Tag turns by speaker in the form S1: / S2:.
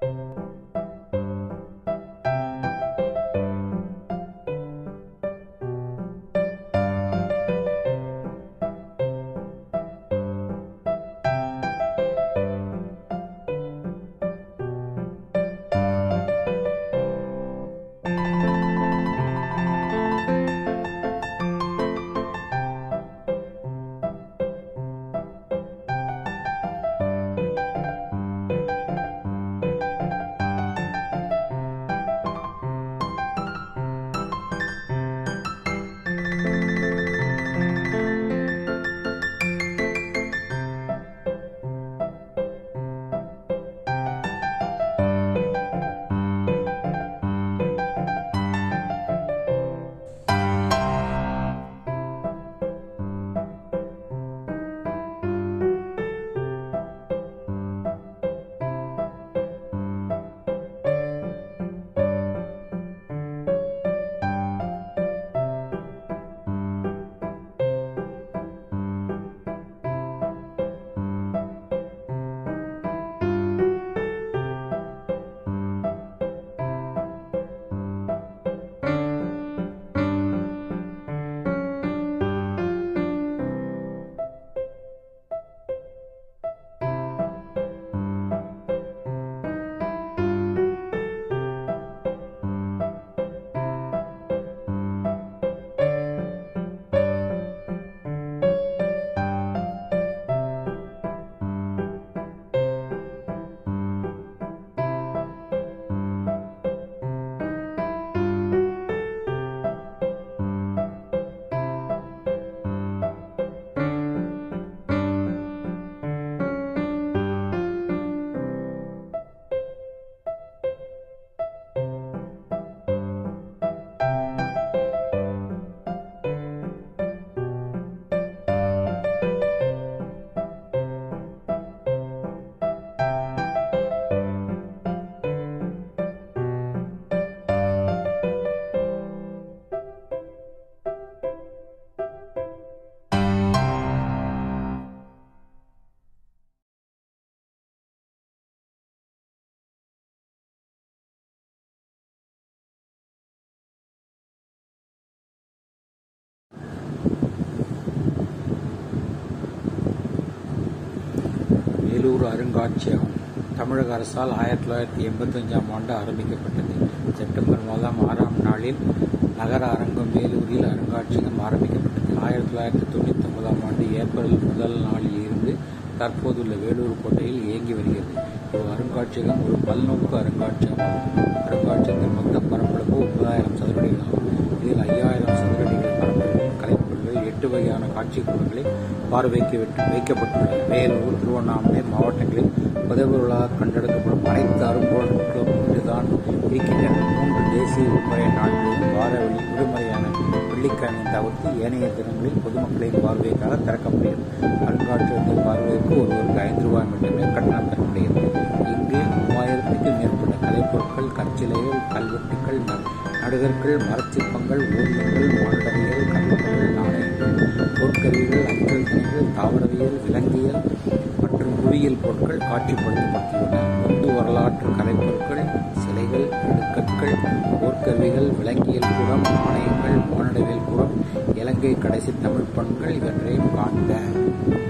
S1: வேலூர் அருங்காட்சியகம் தமிழக அரசால் ஆயிரத்தி தொள்ளாயிரத்தி எண்பத்தஞ்சாம் ஆண்டு ஆரம்பிக்கப்பட்டது செப்டம்பர் மாதம் ஆறாம் நாளில் நகர அரங்கம் வேலூரில் அருங்காட்சியகம் ஆரம்பிக்கப்பட்டது ஆயிரத்தி தொள்ளாயிரத்தி தொண்ணூற்றி ஒன்பதாம் ஆண்டு ஏப்ரல் முதல் நாளில் இருந்து தற்போதுள்ள வேலூர் கோட்டையில் இயங்கி வருகிறது இவ் அருங்காட்சியகம் ஒரு பல்நோக்கு அருங்காட்சியகம் ஆகும் அருங்காட்சியகத்தின் மொத்த பரப்பளவு ஒன்பதாயிரம் சதுரடிகள் ஆகும் இதில் ஐயாயிரம் சதுரடிகள் பரப்பளவில் கலைப்பொருள்கள் எட்டு வகையான காட்சிக்கூடங்களை பார்வைக்கு வைக்க- வைக்கப்பட்டுள்ளன வேலூர் திருவண்ணாமலை மாவட்டங்களில் புதைபொருளாக கண்டெடுக்கப்படும் அனைத்து அரும்பொருட்களும் இங்குதான் இருக்கின்றன மூன்று தேசிய விடுமுறை நாட்களிலும் வாரவெளி விடுமுறையான வெள்ளிக்கிழமை தவிர்த்து ஏனைய தினங்களில் பொதுமக்களின் பார்வைக்காக திறக்கப்படுகிறது அருங்காட்சியகத்தை பார்வைக்கு ஒருவருக்கு ஐந்து ரூபாய் மட்டுமே கட்டணம் பெறப்படுகிறது இங்கு மூவாயிரத்துக்கும் மேற்பட்ட கலைப்பொருட்கள் கற்சிலைகள் கல்வெட்டுக்கள் ந- நடுகர்கள் மரச்சிற்பங்கள் ஓவியங்கள் மானுடவியல் கல்வெட்டுகள் நாணயங்கள் பொற்கருவிகள் அஞ்சல் துணிகள் தாவரவியல் விலங்கியல் மற்றும் புவியியல் பொருட்கள் காட்சிப்படுத்தப்பட்டுள்ளன இந்து வரலாற்று கலைப்பொருட்கள் சிலைகள் இடுக்கற்கள் போர்க்கருவிகள் விலங்கியல் கூடம் நாணயங்கள் மானுடவியல் கூடம் இலங்கை கடைசி தமிழ் பண்கள் இவற்றையும் காண்க